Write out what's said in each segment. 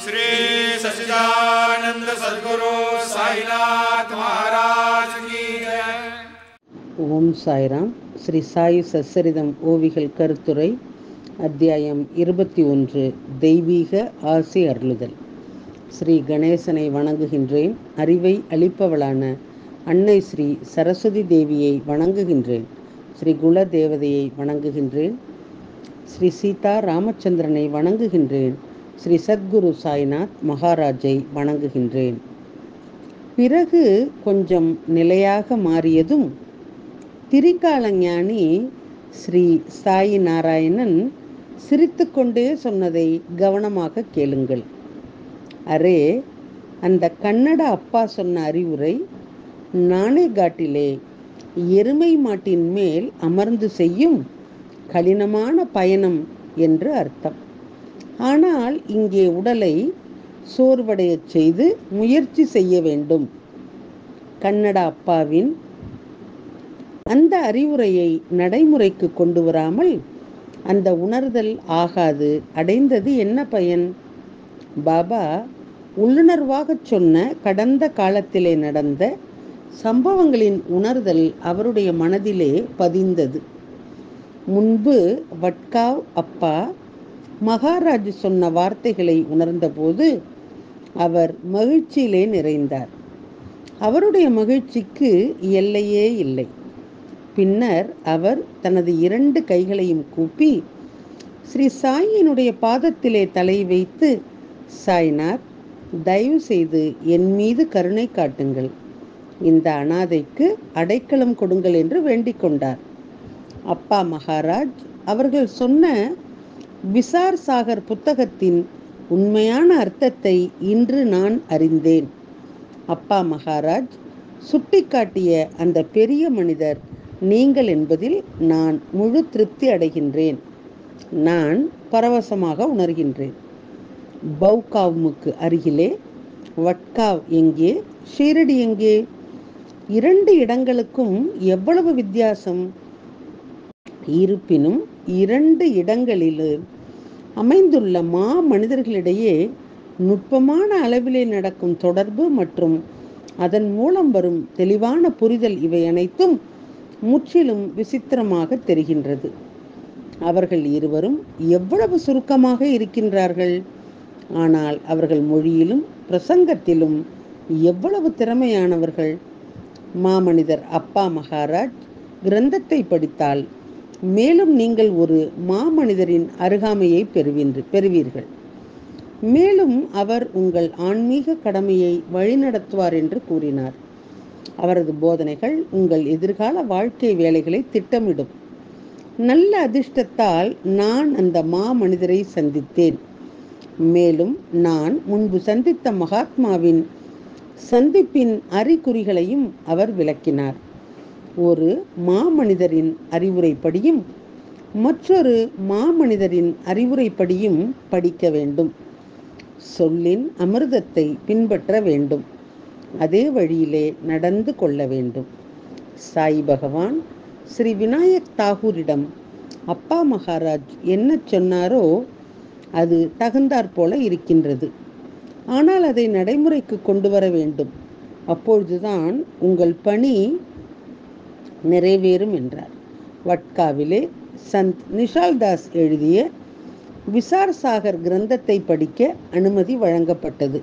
श्री सच्चिदानंद सदगुरु साईनाथ महाराज की जय ஓம் சாய்ராம் ஸ்ரீ சாயி சச்சரிதம் ஓவிகள் கருத்துரை அத்தியாயம் இருபத்தி ஒன்று தெய்வீக ஆசி அருளுதல் ஸ்ரீ கணேசனை வணங்குகின்றேன் அறிவை அளிப்பவளான அன்னை ஸ்ரீ சரஸ்வதி தேவியை வணங்குகின்றேன் ஸ்ரீ குல தேவதையை வணங்குகின்றேன் ஸ்ரீ சீதா ராமச்சந்திரனை வணங்குகின்றேன் ஸ்ரீ சத்குரு சாய்நாத் மகாராஜை வணங்குகின்றேன் பிறகு கொஞ்சம் நிலையாக மாறியதும் திரிகால ஞானி ஸ்ரீ சாயி நாராயணன் சிரித்துக்கொண்டே சொன்னதை கவனமாக கேளுங்கள் அரே அந்த கன்னட அப்பா சொன்ன அறிவுரை நாணேகாட்டிலே எருமை மாட்டின் மேல் அமர்ந்து செய்யும் கடினமான பயணம் என்று அர்த்தம் ஆனால் இங்கே உடலை சோர்வடையச் செய்து முயற்சி செய்ய வேண்டும் கன்னட அப்பாவின் அந்த அறிவுரையை நடைமுறைக்கு கொண்டு வராமல் அந்த உணர்தல் ஆகாது அடைந்தது என்ன பயன் பாபா உள்ளுணர்வாகச் சொன்ன கடந்த காலத்திலே நடந்த சம்பவங்களின் உணர்தல் அவருடைய மனதிலே பதிந்தது முன்பு வட்காவ் அப்பா மகாராஜ் சொன்ன வார்த்தைகளை உணர்ந்தபோது அவர் மகிழ்ச்சியிலே நிறைந்தார் அவருடைய மகிழ்ச்சிக்கு எல்லையே இல்லை பின்னர் அவர் தனது இரண்டு கைகளையும் கூப்பி ஸ்ரீ சாயினுடைய பாதத்திலே தலை வைத்து சாய்நாத் தயவு செய்து என் மீது கருணை காட்டுங்கள் இந்த அனாதைக்கு அடைக்கலம் கொடுங்கள் என்று வேண்டிக் கொண்டார் அப்பா மகாராஜ் அவர்கள் சொன்ன விசார் சாகர் புத்தகத்தின் உண்மையான அர்த்தத்தை இன்று நான் அறிந்தேன் அப்பா மகாராஜ் சுட்டிக்காட்டிய அந்த பெரிய மனிதர் நீங்கள் என்பதில் நான் முழு திருப்தி அடைகின்றேன் நான் பரவசமாக உணர்கின்றேன் பௌகாவுமுக்கு அருகிலே வட்காவ் எங்கே ஷீரடி எங்கே இரண்டு இடங்களுக்கும் எவ்வளவு வித்தியாசம் இருப்பினும் இரண்டு இடங்களிலும் அமைந்துள்ள மா மனிதர்களிடையே நுட்பமான அளவிலே நடக்கும் தொடர்பு மற்றும் அதன் மூலம் வரும் தெளிவான புரிதல் இவை அனைத்தும் முற்றிலும் விசித்திரமாக தெரிகின்றது அவர்கள் இருவரும் எவ்வளவு சுருக்கமாக இருக்கின்றார்கள் ஆனால் அவர்கள் மொழியிலும் பிரசங்கத்திலும் எவ்வளவு திறமையானவர்கள் மாமனிதர் அப்பா மகாராஜ் கிரந்தத்தை படித்தால் மேலும் நீங்கள் ஒரு மாமனிதரின் அருகாமையை பெறுவீன்று பெறுவீர்கள் மேலும் அவர் உங்கள் ஆன்மீக கடமையை வழிநடத்துவார் என்று கூறினார் அவரது போதனைகள் உங்கள் எதிர்கால வாழ்க்கை வேலைகளை திட்டமிடும் நல்ல அதிர்ஷ்டத்தால் நான் அந்த மா மனிதரை சந்தித்தேன் மேலும் நான் முன்பு சந்தித்த மகாத்மாவின் சந்திப்பின் அறிகுறிகளையும் அவர் விளக்கினார் ஒரு மாமனிதரின் அறிவுரைப்படியும் மற்றொரு மாமனிதரின் அறிவுரைப்படியும் படிக்க வேண்டும் சொல்லின் அமிர்தத்தை பின்பற்ற வேண்டும் அதே வழியிலே நடந்து கொள்ள வேண்டும் சாய் பகவான் ஸ்ரீ விநாயக் தாகூரிடம் அப்பா மகாராஜ் என்ன சொன்னாரோ அது தகுந்தாற் போல இருக்கின்றது ஆனால் அதை நடைமுறைக்கு கொண்டு வர வேண்டும் அப்பொழுதுதான் உங்கள் பணி நிறைவேறும் என்றார் வட்காவிலே சந்த் நிஷால்தாஸ் எழுதிய விசார் சாகர் கிரந்தத்தை படிக்க அனுமதி வழங்கப்பட்டது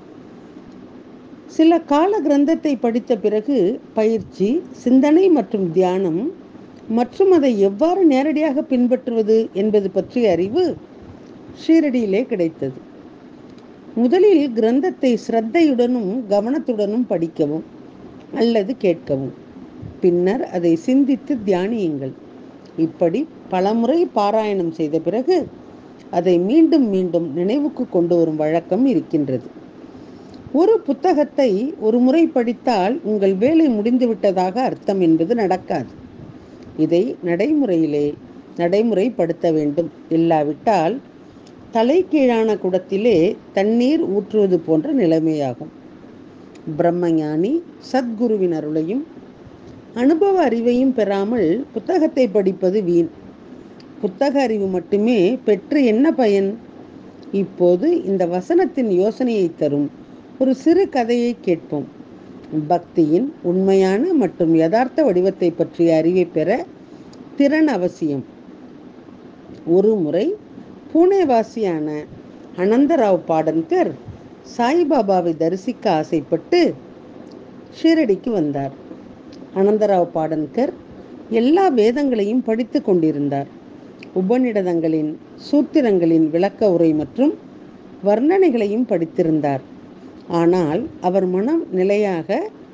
சில கால கிரந்தத்தை படித்த பிறகு பயிற்சி சிந்தனை மற்றும் தியானம் மற்றும் அதை எவ்வாறு நேரடியாக பின்பற்றுவது என்பது பற்றிய அறிவு ஷீரடியிலே கிடைத்தது முதலில் கிரந்தத்தை சிரத்தையுடனும் கவனத்துடனும் படிக்கவும் அல்லது கேட்கவும் பின்னர் அதை சிந்தித்து தியானியுங்கள் இப்படி பலமுறை பாராயணம் செய்த பிறகு அதை மீண்டும் மீண்டும் நினைவுக்கு கொண்டு வரும் வழக்கம் இருக்கின்றது ஒரு புத்தகத்தை ஒரு முறை படித்தால் உங்கள் வேலை முடிந்துவிட்டதாக அர்த்தம் என்பது நடக்காது இதை நடைமுறையிலே நடைமுறைப்படுத்த வேண்டும் இல்லாவிட்டால் தலைகீழான குடத்திலே தண்ணீர் ஊற்றுவது போன்ற நிலைமையாகும் பிரம்மஞானி சத்குருவின் அருளையும் அனுபவ அறிவையும் பெறாமல் புத்தகத்தை படிப்பது வீண் புத்தக அறிவு மட்டுமே பெற்று என்ன பயன் இப்போது இந்த வசனத்தின் யோசனையை தரும் ஒரு சிறு கதையை கேட்போம் பக்தியின் உண்மையான மற்றும் யதார்த்த வடிவத்தை பற்றிய அறிவை பெற திறன் அவசியம் ஒரு முறை பூனேவாசியான அனந்தராவ் பாடன்கர் சாய்பாபாவை தரிசிக்க ஆசைப்பட்டு ஷீரடிக்கு வந்தார் அனந்தராவ் பாடன்கர் எல்லா வேதங்களையும் படித்து கொண்டிருந்தார் உபநிடதங்களின் சூத்திரங்களின் விளக்க உரை மற்றும் வர்ணனைகளையும் படித்திருந்தார் ஆனால் அவர் மனம் நிலையாக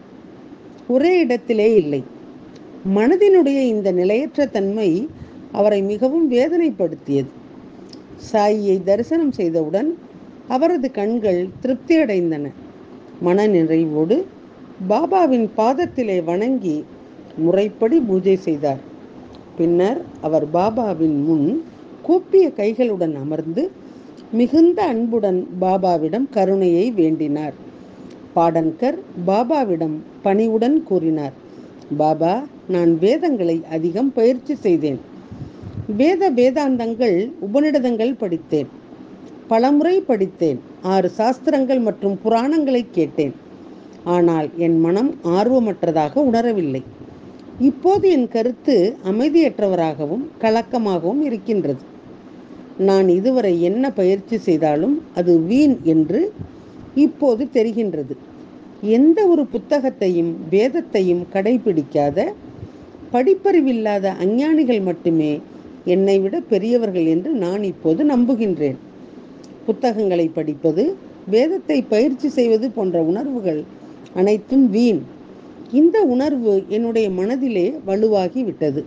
ஒரே இடத்திலே இல்லை மனதினுடைய இந்த நிலையற்ற தன்மை அவரை மிகவும் வேதனைப்படுத்தியது சாயியை தரிசனம் செய்தவுடன் அவரது கண்கள் திருப்தியடைந்தன மன நிறைவோடு பாபாவின் பாதத்திலே வணங்கி முறைப்படி பூஜை செய்தார் பின்னர் அவர் பாபாவின் முன் கூப்பிய கைகளுடன் அமர்ந்து மிகுந்த அன்புடன் பாபாவிடம் கருணையை வேண்டினார் பாடன்கர் பாபாவிடம் பணிவுடன் கூறினார் பாபா நான் வேதங்களை அதிகம் பயிற்சி செய்தேன் வேத வேதாந்தங்கள் உபநிடதங்கள் படித்தேன் பலமுறை படித்தேன் ஆறு சாஸ்திரங்கள் மற்றும் புராணங்களை கேட்டேன் ஆனால் என் மனம் ஆர்வமற்றதாக உணரவில்லை இப்போது என் கருத்து அமைதியற்றவராகவும் கலக்கமாகவும் இருக்கின்றது நான் இதுவரை என்ன பயிற்சி செய்தாலும் அது வீண் என்று இப்போது தெரிகின்றது எந்த ஒரு புத்தகத்தையும் வேதத்தையும் கடைபிடிக்காத படிப்பறிவில்லாத அஞ்ஞானிகள் மட்டுமே என்னை விட பெரியவர்கள் என்று நான் இப்போது நம்புகின்றேன் புத்தகங்களை படிப்பது வேதத்தை பயிற்சி செய்வது போன்ற உணர்வுகள் அனைத்தும் வீண் இந்த உணர்வு என்னுடைய மனதிலே வலுவாகி விட்டது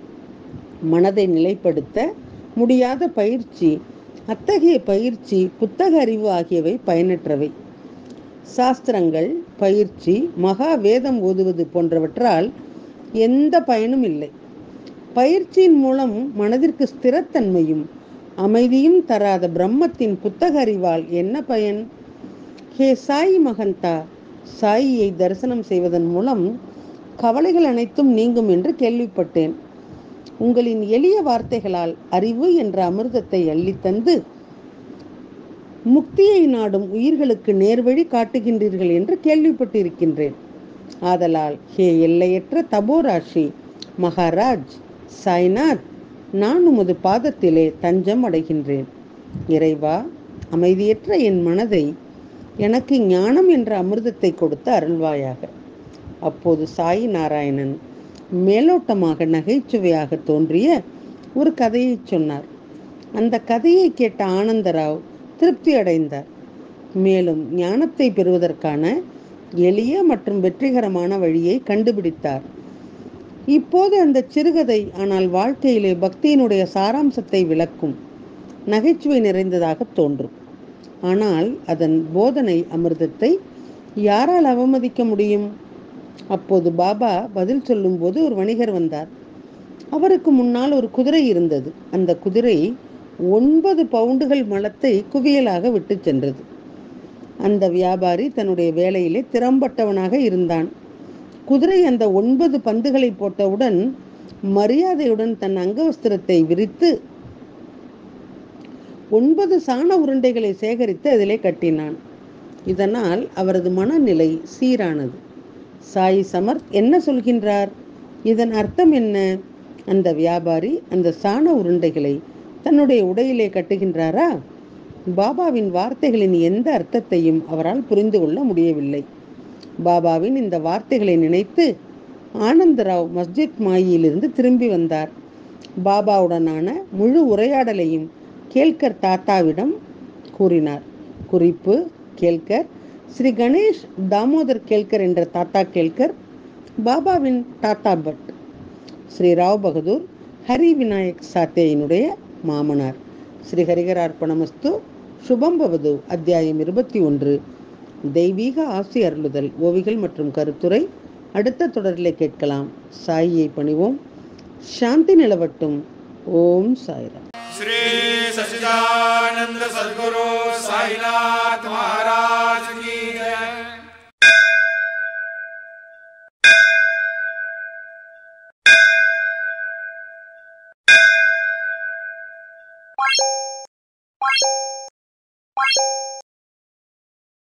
மனதை நிலைப்படுத்த முடியாத பயிற்சி அத்தகைய பயிற்சி புத்தக அறிவு ஆகியவை பயனற்றவை சாஸ்திரங்கள் பயிற்சி மகா வேதம் ஓதுவது போன்றவற்றால் எந்த பயனும் இல்லை பயிற்சியின் மூலம் மனதிற்கு ஸ்திரத்தன்மையும் அமைதியும் தராத பிரம்மத்தின் புத்தக அறிவால் என்ன பயன் ஹே சாய் மகந்தா சாயியை தரிசனம் செய்வதன் மூலம் கவலைகள் அனைத்தும் நீங்கும் என்று கேள்விப்பட்டேன் உங்களின் எளிய வார்த்தைகளால் அறிவு என்ற அமிர்தத்தை அள்ளித்தந்து முக்தியை நாடும் உயிர்களுக்கு நேர்வழி காட்டுகின்றீர்கள் என்று கேள்விப்பட்டிருக்கின்றேன் ஆதலால் ஹே எல்லையற்ற தபோராஷி மகாராஜ் சாய்நாத் நான் உமது பாதத்திலே தஞ்சம் அடைகின்றேன் இறைவா அமைதியற்ற என் மனதை எனக்கு ஞானம் என்ற அமிர்தத்தை கொடுத்து அருள்வாயாக அப்போது சாய் நாராயணன் மேலோட்டமாக நகைச்சுவையாக தோன்றிய ஒரு கதையை சொன்னார் அந்த கதையை கேட்ட ஆனந்தராவ் திருப்தி அடைந்தார் மேலும் ஞானத்தை பெறுவதற்கான எளிய மற்றும் வெற்றிகரமான வழியை கண்டுபிடித்தார் இப்போது அந்த சிறுகதை ஆனால் வாழ்க்கையிலே பக்தியினுடைய சாராம்சத்தை விளக்கும் நகைச்சுவை நிறைந்ததாக தோன்றும் ஆனால் அதன் போதனை அமிர்தத்தை யாரால் அவமதிக்க முடியும் அப்போது பாபா பதில் சொல்லும்போது ஒரு வணிகர் வந்தார் அவருக்கு முன்னால் ஒரு குதிரை இருந்தது அந்த குதிரை ஒன்பது பவுண்டுகள் மலத்தை குவியலாக விட்டு சென்றது அந்த வியாபாரி தன்னுடைய வேலையிலே திறம்பட்டவனாக இருந்தான் குதிரை அந்த ஒன்பது பந்துகளை போட்டவுடன் மரியாதையுடன் தன் அங்கவஸ்திரத்தை விரித்து ஒன்பது சாண உருண்டைகளை சேகரித்து அதிலே கட்டினான் இதனால் அவரது மனநிலை சீரானது சாய் சமர்த் என்ன சொல்கின்றார் இதன் அர்த்தம் என்ன அந்த வியாபாரி அந்த சாண உருண்டைகளை தன்னுடைய உடையிலே கட்டுகின்றாரா பாபாவின் வார்த்தைகளின் எந்த அர்த்தத்தையும் அவரால் புரிந்து கொள்ள முடியவில்லை பாபாவின் இந்த வார்த்தைகளை நினைத்து ஆனந்தராவ் மஸ்ஜித் மாயிலிருந்து திரும்பி வந்தார் பாபாவுடனான முழு உரையாடலையும் கேல்கர் தாத்தாவிடம் கூறினார் குறிப்பு கேல்கர் ஸ்ரீ கணேஷ் தாமோதர் கேல்கர் என்ற தாத்தா கேல்கர் பாபாவின் தாத்தா பட் ஸ்ரீ ராவ் பகதூர் ஹரி விநாயக் சாத்தேயினுடைய மாமனார் ஸ்ரீ ஹரிகரார்ப்பணமஸ்து சுபம் பவது அத்தியாயம் இருபத்தி ஒன்று தெய்வீக ஆசி அருளுதல் ஓவிகள் மற்றும் கருத்துரை அடுத்த தொடரிலே கேட்கலாம் சாயியை பணிவோம் சாந்தி நிலவட்டும் ஓம் சாய்ராம் श्री सच्चिदानंद सदगुरु साईनाथ महाराज की जय